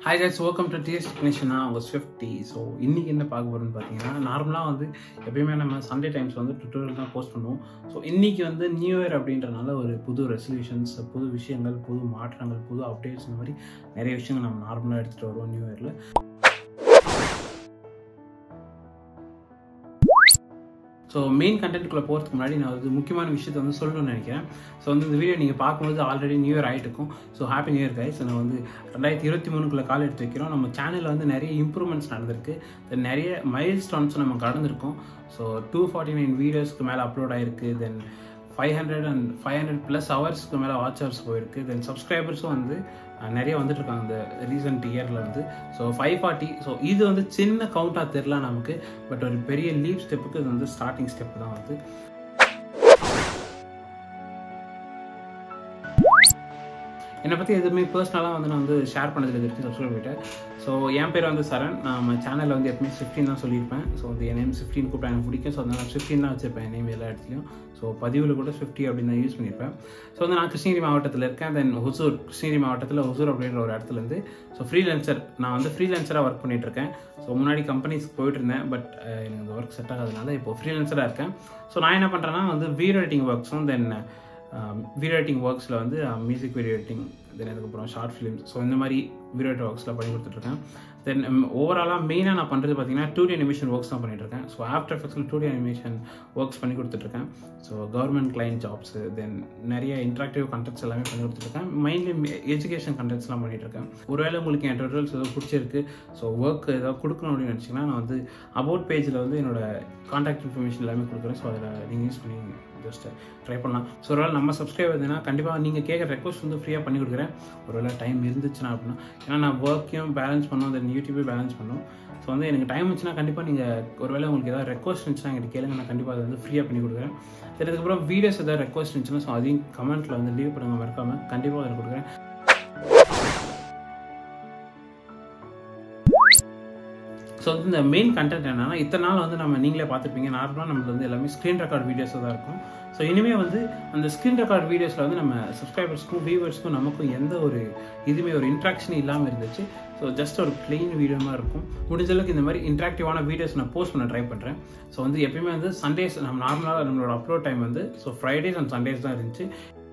hi guys welcome to taste டெக்னிஷனா அவங்க ஸ்விஃப்டி ஸோ இன்றைக்கி என்ன பார்க்க போகிறோம்னு பார்த்தீங்கன்னா நார்மலாக வந்து எப்பயுமே நம்ம சண்டே டைம்ஸ் வந்து டுட்டோரியல் தான் போஸ்ட் பண்ணுவோம் ஸோ இன்றைக்கி வந்து நியூ இயர் அப்படின்றனால ஒரு புது ரெசல்யூஷன்ஸ் புது விஷயங்கள் புது மாற்றங்கள் புது அப்டேட்ஸ் இந்த மாதிரி நிறைய விஷயங்கள் நம்ம நார்மலாக எடுத்துகிட்டு வருவோம் நியூ இயரில் ஸோ மெயின் கண்டென்ட்குள்ளே போகிறதுக்கு முன்னாடி நான் வந்து முக்கியமான விஷயத்தை வந்து சொல்லணும்னு நினைக்கிறேன் ஸோ வந்து இந்த வீடியோ நீங்கள் பார்க்கும்போது ஆல்ரெடி நியூ இயர் ஆகிட்டு இருக்கும் so happy new year guys நான் வந்து ரெண்டாயிரத்தி இருபத்தி மூணுக்குள்ளே கால் எடுத்து வைக்கிறோம் நம்ம சேனலில் வந்து நிறைய இம்ப்ரூவ்மெண்ட்ஸ் நடந்திருக்கு தென் நிறைய மைல் ஸ்டோன்ஸ் நம்ம கடந்திருக்கோம் ஸோ டூ ஃபார்ட்டி நைன் வீடியோஸ்க்கு மேலே அப்லோட் ஆகிருக்கு then five hundred and five hundred plus ஹவர்ஸ்க்கு மேலே வாட்ச் ஹவர்ஸ் போயிருக்கு தென் சப்ஸ்கிரைபர்ஸும் வந்து அஹ், நிறைய வந்துட்டு இருக்காங்க இந்த ரீசெண்ட் இயரில் வந்து ஸோ ஃபைவ் ஃபார்ட்டி ஸோ இது வந்து சின்ன கவுண்டாக தெரில நமக்கு பட் ஒரு பெரிய லீவ் ஸ்டெப்புக்கு இது வந்து ஸ்டார்டிங் ஸ்டெப் தான் வந்து என்னை பற்றி எதுவுமே பர்சனலாக வந்து நான் வந்து ஷேர் பண்ணதில் இது வரைக்கும் சப்ஸ்கிரைப் பண்ணிட்டேன் ஸோ என் பேர் வந்து சரண் நம்ம சேனலில் வந்து எப்பவுமே ஃபிஃப்டின் தான் சொல்லியிருப்பேன் ஸோ வந்து என் நேம் ஃபிஃப்டின் கூப்பிட்டா எனக்கு பிடிக்கும் ஸோ அதனால் நான் ஃபிஃப்டின் தான் வச்சிருப்பேன் என் நேம் எல்லா இடத்துலையும் ஸோ பதிவில் கூட ஃபிஃப்டி அப்படின்னு தான் யூஸ் பண்ணியிருப்பேன் ஸோ வந்து நான் கிருஷ்ணகிரி மாவட்டத்தில் இருக்கேன் தென் ஹொசூர் கிருஷ்ணகிரி மாவட்டத்தில் ஹொசூர் அப்படின்ற ஒரு இடத்துலேருந்து ஸோ ஃப்ரீலான்சர் நான் வந்து ஃப்ரீலான்சராக ஒர்க் பண்ணிட்டு இருக்கேன் ஸோ முன்னாடி கம்பெனிஸ்க்கு போயிட்டு இருந்தேன் பட் எனக்கு இந்த ஒர்க் செட் ஆகாதனால இப்போ ஃப்ரீலான்சராக இருக்கேன் ஸோ நான் என்ன பண்ணுறேன்னா வந்து வீடியோ எடிட்டிங் ஒர்க்ஸும் தென் வீடியோ எடிட்டிங் ஒர்க்ஸில் வந்து மியூசிக் வீடியோ எடிட்டிங் தென் அதுக்கப்புறம் ஷார்ட் ஃபிலிம்ஸ் ஸோ இந்த மாதிரி வீடியோ எடிட் ஒர்க்ஸில் பண்ணி கொடுத்துட்ருக்கேன் தென் ஓவராலாக மெயினாக நான் பண்ணுறது பார்த்தீங்கன்னா டூ டி அனிமேஷன் ஒர்க்ஸ் தான் பண்ணிட்டு இருக்கேன் ஸோ ஆஃப்டர் எஃபெக்ட்ஸில் டூ டி அனிமேஷன் ஒர்க்ஸ் பண்ணி கொடுத்துட்ருக்கேன் so government client jobs then நிறைய இன்ட்ராக்டிவ் கண்டென்ட்ஸ் எல்லாமே பண்ணி கொடுத்துருக்கேன் மைன்லி எஜுகேஷன் கண்டென்ட்ஸ்லாம் பண்ணிட்டு இருக்கேன் ஒருவேளை உங்களுக்கு என் டுட்டோரியல்ஸ் ஏதோ பிடிச்சிருக்கு ஸோ ஒர்க் ஏதாவது கொடுக்கணும் அப்படின்னு நினச்சிங்கன்னா நான் வந்து அபவுட் பேஜில் வந்து என்னோட காண்டாக்ட் இன்ஃபர்மேஷன் எல்லாமே கொடுக்குறேன் ஸோ அதில் நீங்கள் யூஸ் பண்ணி ஜஸ்ட் ட்ரை பண்ணலாம் ஸோ ஒருவேளை நம்ம சப்ஸ்கிரைப் இருந்ததுன்னா கண்டிப்பாக நீங்கள் கேட்குற ரெக்வஸ்ட் வந்து ஃப்ரீயாக பண்ணி கொடுக்குறேன் ஒருவேளை டைம் இருந்துச்சுன்னா அப்படின்னா ஏன்னா நான் ஒர்க்கையும் பேலன்ஸ் பண்ணும் தென் யூடியூபே பேலன்ஸ் பண்ணும் ஸோ வந்து எனக்கு டைம் இருந்துச்சுன்னா கண்டிப்பாக நீங்கள் ஒருவேளை உங்களுக்கு ஏதாவது ரெக்வஸ்ட் இருந்துச்சுன்னா எங்கிட்ட கேளுங்க நான் கண்டிப்பாக அதை வந்து ஃப்ரீயாக பண்ணி கொடுக்குறேன் தென் அதுக்கப்புறம் வீடியோஸ் ஏதாவது ரெக்வஸ்ட் இருந்துச்சுன்னா ஸோ அதையும் கமெண்ட்டில் வந்து லீவ் பண்ணுங்க மறக்காமல் கண்டிப்பாக அதில் கொடுக்குறேன் ஸோ வந்து இந்த மெயின் கண்டென்ட் என்னன்னா இத்தனை நாள் வந்து நம்ம நீங்களே பார்த்துருப்பீங்க நார்மலாக நம்மளுக்கு வந்து எல்லாமே ஸ்க்ரீன் ரெக்கார்ட் வீடியோஸாக தான் இருக்கும் ஸோ இனிமேல் வந்து அந்த ஸ்க்ரீன் ரெக்கார்ட் வீடியோஸில் வந்து நம்ம சப்ஸ்கிரைபர்ஸ்க்கும் வியூவர்ஸ்க்கும் நமக்கும் எந்த ஒரு இதுவுமே ஒரு இன்ட்ராக்ஷன் இல்லாமல் இருந்துச்சு ஸோ ஜஸ்ட் ஒரு பிளெயின் வீடியோ மாதிரி இருக்கும் முடிஞ்ச அளவுக்கு இந்த மாதிரி இன்ட்ராக்டிவான வீடியோஸ் நான் போஸ்ட் பண்ண ட்ரை பண்ணுறேன் ஸோ வந்து எப்பயுமே வந்து சண்டேஸ் நம்ம நார்மலாக நம்மளோட அப்லோட் டைம் வந்து ஸோ ஃப்ரைடேஸ் அண்ட் சண்டேஸ் தான் இருந்துச்சு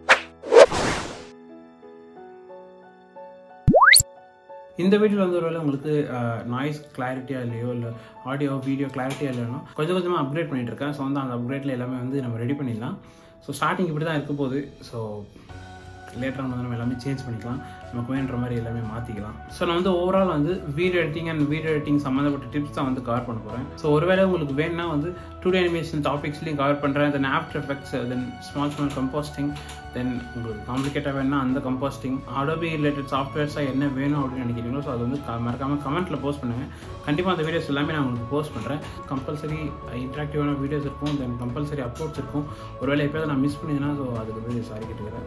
இந்த வீடியோவில் வந்து ஒருவேளை உங்களுக்கு நாய்ஸ் கிளாரிட்டியாக இல்லையோ இல்லை ஆடியோ வீடியோ கிளாரிட்டியாக இல்லைனோ கொஞ்சம் கொஞ்சமாக அப்கிரேட் பண்ணிட்டு இருக்கேன் ஸோ வந்து அந்த அப்கிரேட்டில் எல்லாமே வந்து நம்ம ரெடி பண்ணிடலாம் ஸோ ஸ்டார்டிங் இப்படி தான் இருக்க போகுது ஸோ லேட்டராக வந்து நம்ம எல்லாமே சேஞ்ச் பண்ணிக்கலாம் நமக்கு வேணுன்ற மாதிரி எல்லாமே மாற்றிக்கலாம் ஸோ நான் வந்து ஓவரால் வந்து video editing and video editing சம்மந்தப்பட்ட டிப்ஸ் தான் வந்து கவர் பண்ண போகிறேன் ஸோ ஒருவேளை உங்களுக்கு வேணும்னா வந்து டூ டி அனிமேஷன் டாபிக்ஸ்லையும் கவர் பண்ணுறேன் then after effects then small small compositing then உங்களுக்கு காம்ப்ளிகேட்டாக வேணும்னா அந்த கம்போஸ்டிங் அடோபி ரிலேட்டட் சாஃப்ட்வேர்ஸாக என்ன வேணும் அப்படின்னு நினைக்கிறீங்களோ ஸோ அது வந்து க- மறக்காம கமெண்ட்டில் போஸ்ட் பண்ணுங்கள் கண்டிப்பாக அந்த வீடியோஸ் எல்லாமே நான் உங்களுக்கு போஸ்ட் பண்ணுறேன் கம்பல்சரி இன்ட்ராக்டிவான வீடியோஸ் இருக்கும் தென் கம்பல்சரி அப்லோட்ஸ் இருக்கும் ஒருவேளை எப்போயாவது நான் மிஸ் பண்ணிதுன்னா ஸோ அதுக்கு வந்து சாரி கேட்டுக்கிறேன்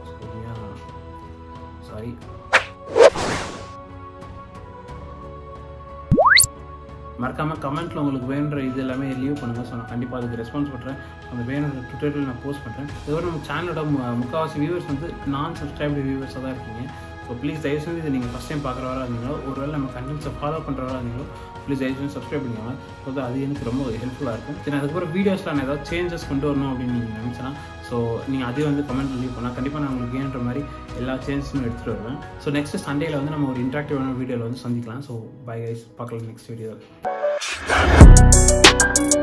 சாரி மறக்காம கமெண்ட்ல உங்களுக்கு வேணுன்ற இது எல்லாமே லீவ் பண்ணுங்க ஸோ நான் கண்டிப்பாக அதுக்கு ரெஸ்பான்ஸ் பண்ணுறேன் அந்த வேணுன்ற ட்விட்டரில் நான் போஸ்ட் பண்ணுறேன் இதுவரை நம்ம சேனலோட மு- முக்கால்வாசி வியூவர்ஸ் வந்து நான் சப்ஸ்கிரைப்டு வியூவர்ஸாக தான் இருக்கீங்க ஸோ ப்ளீஸ் தயவு செஞ்சு இது நீங்கள் ஃபஸ்ட் டைம் பார்க்குறவரா இருந்தீங்களோ ஒருவேளை நம்ம கண்டென்ட்ஸை ஃபாலோ பண்ணுறவரா இருந்தீங்களோ ப்ளீஸ் தயவு செஞ்சு சப்ஸ்கிரைப் பண்ணிக்கோங்க ஸோ அது எனக்கு ரொம்ப ஹெல்ப்ஃபுல்லாக இருக்கும் தென் அதுக்கப்புறம் வீடியோஸில் நான் ஏதாவது சேஞ்சஸ் கொண்டு வரணும் அப்படின்னு நீங்கள் நினச்சினா ஸோ நீங்கள் அதையும் வந்து கமெண்ட் லீவ் பண்ணால் கண்டிப்பாக நான் உங்களுக்கு ஏன்ற மாதிரி எல்லா சேஞ்சஸும் எடுத்துகிட்டு வருவேன் ஸோ நெக்ஸ்ட் சண்டேல வந்து நம்ம ஒரு இன்ட்ராக்டிவான வீடியோவில் வந்து சந்திக்கலாம் ஸோ பை கைஸ் பார்க்கலாம் நெக்ஸ்ட் வீடியோ